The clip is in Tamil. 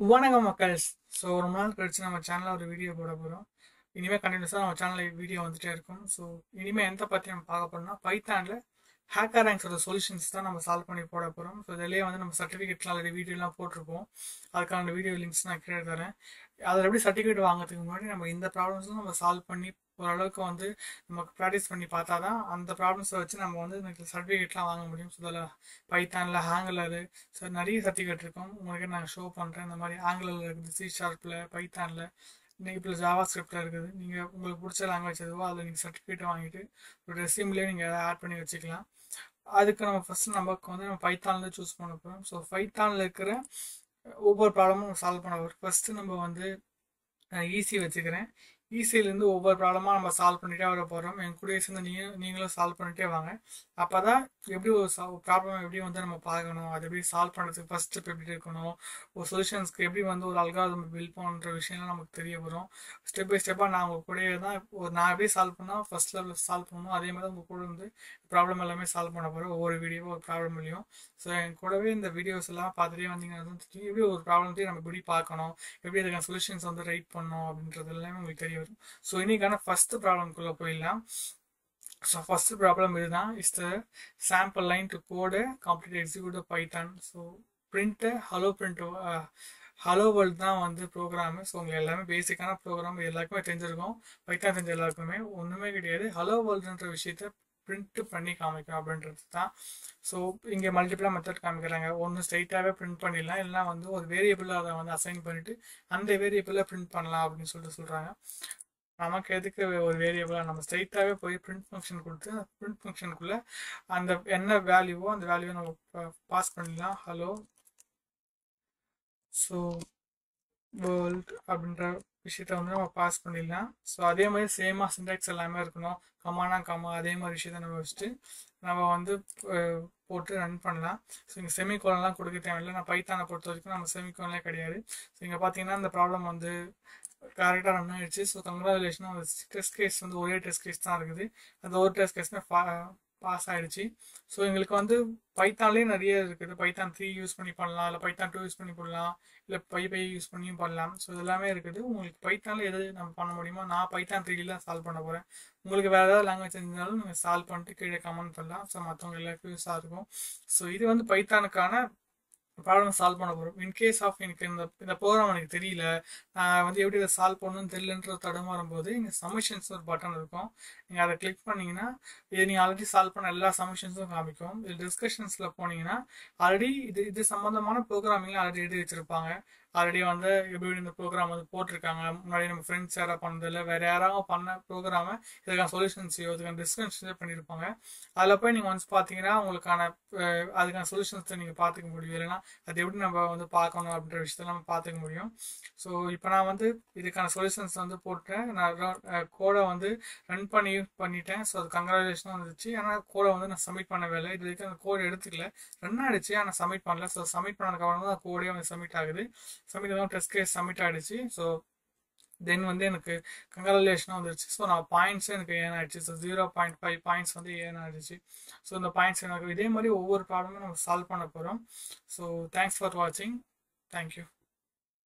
வணக்கம் மக்கள் ஸோ ரொம்ப நாள் கழிச்சு நம்ம சேனலில் ஒரு வீடியோ போட போகிறோம் இனிமேல் கண்டினியூஸாக நம்ம சேனலில் வீடியோ வந்துட்டே இருக்கும் ஸோ இனிமேல் எந்த பற்றி நம்ம பார்க்க போறோம்னா பைத்தானில் ஹேக்கர் ரேங்க்ஸோட சொல்யூஷன்ஸ் தான் நம்ம சால்வ் பண்ணி போட போகிறோம் ஸோ இதிலேயே வந்து நம்ம சர்டிஃபிகேட்லாம் ஆல்ரெடி வீடியோலாம் போட்டிருப்போம் அதுக்கான வீடியோ லிங்க்ஸ் நான் கீழே தரேன் அதில் எப்படி சர்டிஃபிகேட் வாங்குறதுக்கு முன்னாடி நம்ம இந்த ப்ராப்ளம்ஸும் நம்ம சால்வ் பண்ணி ஓரளவுக்கு வந்து நமக்கு ப்ராக்டிஸ் பண்ணி பார்த்தா தான் அந்த ப்ராப்ளம்ஸை வச்சு நம்ம வந்து எனக்கு சர்டிஃபிகேட்லாம் வாங்க முடியும் ஸோ அதில் பைத்தானில் ஹேங்கிலரு ஸோ நிறைய சர்டிஃபிகேட் இருக்கும் உங்களுக்கு நான் ஷோ பண்ணுறேன் இந்த மாதிரி ஆங்கிலில் இருக்குது சி ஷார்ப்பில் பைத்தானில் நீங்கள் இப்போ ஜாவா ஸ்கிரிப்டில் இருக்குது நீங்கள் உங்களுக்கு பிடிச்ச லாங்குவேஜ் எதுவோ அதில் நீங்கள் சர்டிஃபிகேட்டை வாங்கிட்டு ஒரு ரெசியூம்லேயே நீங்கள் அதை ஆட் பண்ணி வச்சுக்கலாம் அதுக்கு நம்ம ஃபஸ்ட்டு நமக்கு வந்து நம்ம பைத்தானில் சூஸ் பண்ண போகிறோம் ஸோ பைத்தானில் இருக்கிற ஒவ்வொரு ப்ராப்ளமும் சால்வ் பண்ண போகிறோம் ஃபஸ்ட்டு நம்ம வந்து ஈஸி வச்சுக்கிறேன் ஈஸியிலேருந்து ஒவ்வொரு ப்ராப்ளமாக நம்ம சால்வ் பண்ணிட்டே வர போகிறோம் என் கூடயே சேர்ந்து நீங்கள் நீங்களும் சால்வ் பண்ணிட்டே வாங்க அப்போ தான் எப்படி ஒரு ப்ராப்ளம் எப்படி வந்து நம்ம பார்க்கணும் அது எப்படி சால்வ் பண்ணுறதுக்கு ஃபஸ்ட் ஸ்டெப் எப்படி இருக்கணும் ஒரு சொல்யூஷன்ஸ்க்கு எப்படி வந்து ஒரு அல்காரம் பில்ட் பண்ணுற விஷயம்லாம் நமக்கு தெரிய வரும் ஸ்டெப் பை ஸ்டெப்பாக நான் உங்கள் கூடயே தான் ஒரு நான் எப்படி சால்வ் பண்ணால் ஃபஸ்ட் லெவலில் சால்வ் பண்ணணும் அதே மாதிரி உங்கள் கூட வந்து ப்ராப்ளம் எல்லாமே சால்வ் பண்ண போகிறோம் ஒவ்வொரு வீடியோவும் ஒரு ப்ராப்ளம் இல்லையும் ஸோ என் கூடவே இந்த வீடியோஸ் எல்லாம் பார்த்துட்டே வந்தீங்கன்னா தான் தெரியும் எப்படி ஒரு ப்ராப்ளத்தையும் நம்ம எப்படி பார்க்கணும் எப்படி அதுக்கான சொல்யூஷன்ஸ் வந்து ரைட் பண்ணணும் அப்படின்றது எல்லாமே உங்களுக்கு தெரிய வரும் ஸோ இன்னைக்கான ஃபஸ்ட்டு ப்ராப்ளம்குள்ளே போயிடலாம் ஸோ ஃபர்ஸ்ட் ப்ராப்ளம் இதுதான் is the sample line to code complete execute Python so print hello print hello world தான் வந்து ப்ரோக்ராமு ஸோ உங்களுக்கு எல்லாமே பேசிக்கான ப்ரோக்ராம் எல்லாருக்குமே தெரிஞ்சிருக்கும் பைத்தான் தெரிஞ்ச எல்லாருக்குமே ஒன்றுமே கிடையாது ஹலோ வேர்ல்டுன்ற விஷயத்த பிரிண்ட் பண்ணி காமிக்கும் அப்படின்றது தான் ஸோ இங்கே மல்டிபிளாக மெத்தட் காமிக்கிறாங்க ஒன்று ஸ்ட்ரைட்டாகவே பிரிண்ட் பண்ணிடலாம் இல்லைனா வந்து ஒரு வேரியபிளாக அதை வந்து அசைன் பண்ணிவிட்டு அந்த வேரியபிளில் பிரிண்ட் பண்ணலாம் அப்படின்னு சொல்லிட்டு சொல்கிறாங்க நமக்கு எதுக்கு ஒரு வேரியபிளாக நம்ம ஸ்ட்ரைட்டாகவே போய் பிரிண்ட் ஃபங்க்ஷன் கொடுத்து பிரிண்ட் ஃபங்க்ஷனுக்குள்ளே அந்த என்ன வேல்யூவோ அந்த வேல்யூவை நம்ம பாஸ் பண்ணிடலாம் ஹலோ ஸோ வேர்ல்ட் அப்படின்ற விஷயத்த வந்து நம்ம பாஸ் பண்ணிடலாம் ஸோ அதே மாதிரி சேமாக சின்டாக்ஸ் எல்லாமே இருக்கணும் கமானா கமா அதே மாதிரி விஷயத்த நம்ம வச்சுட்டு நம்ம வந்து போட்டு ரன் பண்ணலாம் ஸோ இங்கே செமிகோலன்லாம் கொடுக்க தேவையில்லை நான் பைத்தானை பொறுத்த வரைக்கும் நம்ம செமிகோலனே கிடையாது ஸோ இங்கே பார்த்தீங்கன்னா இந்த ப்ராப்ளம் வந்து கரெக்டாக ரன் ஆயிடுச்சு ஸோ கங்க்ராச்சுலேஷன் அந்த டெஸ்ட் கேஸ் வந்து ஒரே டெஸ்ட் கேஸ் தான் இருக்குது அந்த ஒரு டெஸ்ட் கேஸ்மே பாஸ் ஆகிடுச்சு ஸோ எங்களுக்கு வந்து பைத்தான்லேயே நிறைய இருக்குது பைத்தான் த்ரீ யூஸ் பண்ணி பண்ணலாம் இல்லை பைத்தான் டூ யூஸ் பண்ணி பண்ணலாம் இல்லை பை பை யூஸ் பண்ணியும் பண்ணலாம் ஸோ இதெல்லாமே இருக்குது உங்களுக்கு பைத்தானில் எது நம்ம பண்ண முடியுமோ நான் பைத்தான் த்ரீல தான் சால்வ் பண்ண போகிறேன் உங்களுக்கு வேறு ஏதாவது லாங்குவேஜ் இருந்தாலும் நீங்கள் சால்வ் பண்ணிட்டு கீழே கமெண்ட் பண்ணலாம் ஸோ மற்றவங்க எல்லாருக்கும் யூஸாக இருக்கும் ஸோ இது வந்து பைத்தானுக்கான ப்ராப்ளம் சால்வ் பண்ண போகிறோம் இன்கேஸ் ஆஃப் எனக்கு இந்த இந்த ப்ரோக்ராம் எனக்கு தெரியல நான் வந்து எப்படி இதை சால்வ் பண்ணணும்னு தெரியலன்ற தடுமாறும் போது இங்கே சமிஷன்ஸ் ஒரு பட்டன் இருக்கும் நீங்கள் அதை கிளிக் பண்ணிங்கன்னா இது நீங்கள் ஆல்ரெடி சால்வ் பண்ண எல்லா சமிஷன்ஸும் காமிக்கும் இது டிஸ்கஷன்ஸில் போனீங்கன்னா ஆல்ரெடி இது இது சம்மந்தமான ப்ரோக்ராமிங்லாம் ஆல்ரெடி எழுதி வச்சுருப்பாங்க ஆல்ரெடி வந்து எப்படி இந்த ப்ரோக்ராம் வந்து போட்டிருக்காங்க முன்னாடி நம்ம ஃப்ரெண்ட்ஸ் யாராவது பண்ணதில்ல வேறு யாராவது பண்ண ப்ரோக்ராமை இதுக்கான சொல்யூஷன்ஸையோ இதுக்கான டிஸ்கஷன்ஸோ பண்ணியிருப்பாங்க அதில் போய் நீங்கள் வந்து பார்த்தீங்கன்னா உங்களுக்கான அதுக்கான சொல்யூஷன்ஸை நீங்கள் பார்த்துக்க முடியும் இல்லைன்னா அது எப்படி நம்ம வந்து பார்க்கணும் அப்படின்ற விஷயத்த நம்ம பார்த்துக்க முடியும் ஸோ இப்போ நான் வந்து இதுக்கான சொல்யூஷன்ஸ் வந்து போட்டேன் நான் கோடை வந்து ரன் பண்ணி பண்ணிட்டேன் ஸோ அது கங்க்ராச்சுலேஷன் வந்துச்சு ஆனால் கோடை வந்து நான் சப்மிட் பண்ணவே இல்லை இது வரைக்கும் அந்த கோடை எடுத்துக்கல ரன் ஆகிடுச்சு ஆனால் சப்மிட் பண்ணல ஸோ சப்மிட் பண்ணதுக்கப்புறம் தான் கோடே வந்து சப்மிட் ஆகுது சப்மிட் தான் டெஸ்ட் கேஸ் சப்மிட் ஆகிடுச்சு ஸோ தென் வந்து எனக்கு கங்க்ராச்சுலேஷனாக வந்துருச்சு ஸோ நான் பாயிண்ட்ஸும் எனக்கு ஏன் ஆயிடுச்சு so zero point five points வந்து ஏன் ஆயிடுச்சு ஸோ இந்த பாயிண்ட்ஸ் எனக்கு இதே மாதிரி ஒவ்வொரு ப்ராப்ளமும் நம்ம சால்வ் பண்ண போகிறோம் ஸோ தேங்க்ஸ் ஃபார் வாட்சிங் தேங்க்யூ